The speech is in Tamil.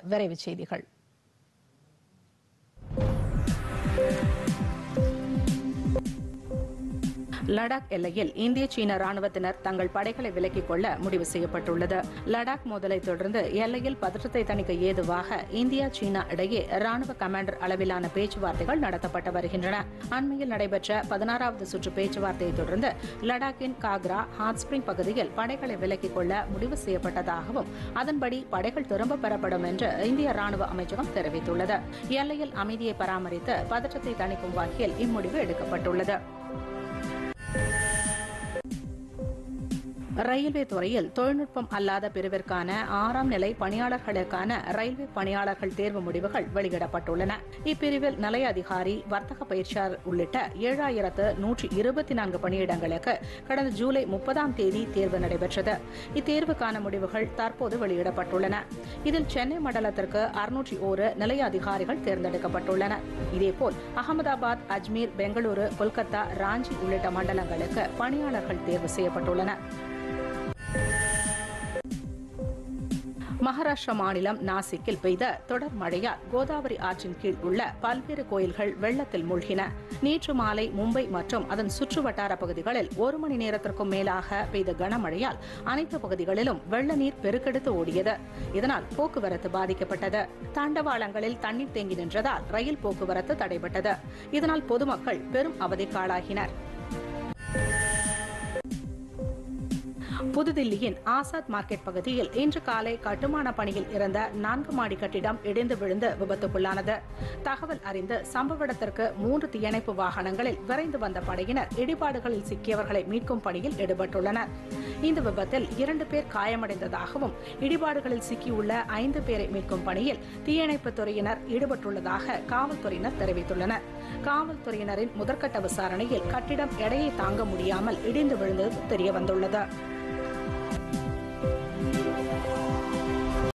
விரைவு செய்திகள் லடாக் எல்லையில் இந்திய சீன ராணுவத்தினர் தங்கள் படைகளை விலக்கிக் கொள்ள முடிவு செய்யப்பட்டுள்ளது லடாக் மோதலை தொடர்ந்து எல்லையில் பதற்றத்தை தணிக்க ஏதுவாக இந்தியா சீனா இடையே ராணுவ கமாண்டர் அளவிலான பேச்சுவார்த்தைகள் நடத்தப்பட்டு வருகின்றன அண்மையில் நடைபெற்ற பதினாறாவது சுற்று பேச்சுவார்த்தையை தொடர்ந்து லடாக்கின் காக்ரா ஹாட் ஸ்பிரிங் பகுதியில் படைகளை விலக்கிக் கொள்ள முடிவு செய்யப்பட்டதாகவும் அதன்படி படைகள் திரும்பப் பெறப்படும் என்று இந்திய ராணுவ அமைச்சகம் தெரிவித்துள்ளது எல்லையில் அமைதியை பராமரித்து பதற்றத்தை தணிக்கும் வகையில் இம்முடிவு எடுக்கப்பட்டுள்ளது ரயில்வே துறையில் தொழில்நுட்பம் அல்லாத பிரிவிற்கான ஆறாம் நிலை பணியாளர்களுக்கான ரயில்வே பணியாளர்கள் தேர்வு முடிவுகள் வெளியிடப்பட்டுள்ளன இப்பிரிவில் நிலைய அதிகாரி வர்த்தக பயிற்சியாளர் உள்ளிட்ட ஏழாயிரத்து நூற்றி இருபத்தி நான்கு பணியிடங்களுக்கு கடந்த ஜூலை முப்பதாம் தேதி தேர்வு நடைபெற்றது இத்தேர்வுக்கான முடிவுகள் தற்போது வெளியிடப்பட்டுள்ளன இதில் சென்னை மண்டலத்திற்கு அறுநூற்றி ஓரு நிலைய அதிகாரிகள் தேர்ந்தெடுக்கப்பட்டுள்ளனர் இதேபோல் அகமதாபாத் அஜ்மீர் பெங்களூரு கொல்கத்தா ராஞ்சி உள்ளிட்ட மண்டலங்களுக்கு பணியாளர்கள் தேர்வு செய்யப்பட்டுள்ளனர் மகாராஷ்டிரா மாநிலம் நாசிக்கில் பெய்த தொடர் மழையால் கோதாவரி ஆற்றின் கீழ் உள்ள பல்வேறு கோயில்கள் வெள்ளத்தில் மூழ்கின நேற்று மாலை மும்பை மற்றும் அதன் சுற்று வட்டார பகுதிகளில் ஒரு மணி நேரத்திற்கும் மேலாக பெய்த கனமழையால் அனைத்து பகுதிகளிலும் வெள்ள நீர் பெருக்கெடுத்து ஓடியது இதனால் போக்குவரத்து பாதிக்கப்பட்டது தண்டவாளங்களில் தண்ணீர் தேங்கி நின்றதால் ரயில் போக்குவரத்து தடைபட்டது இதனால் பொதுமக்கள் பெரும் அவதிக்காளாகினர் புதுதில்லியின் ஆசாத் மார்க்கெட் பகுதியில் இன்று காலை கட்டுமான பணியில் இருந்த நான்கு மாடி கட்டிடம் இடிந்து விழுந்து விபத்துக்குள்ளானது தகவல் அறிந்து சம்பவ இடத்திற்கு மூன்று தீயணைப்பு வாகனங்களில் விரைந்து வந்த படையினர் இடிபாடுகளில் சிக்கியவர்களை மீட்கும் பணியில் ஈடுபட்டுள்ளனர் இந்த விபத்தில் இரண்டு பேர் காயமடைந்ததாகவும் இடிபாடுகளில் சிக்கியுள்ள ஐந்து பேரை மீட்கும் பணியில் தீயணைப்பு துறையினர் ஈடுபட்டுள்ளதாக காவல்துறையினர் தெரிவித்துள்ளனர் காவல்துறையினரின் முதற்கட்ட விசாரணையில் கட்டிடம் எடையை தாங்க முடியாமல் இடிந்து விழுந்தது தெரியவந்துள்ளது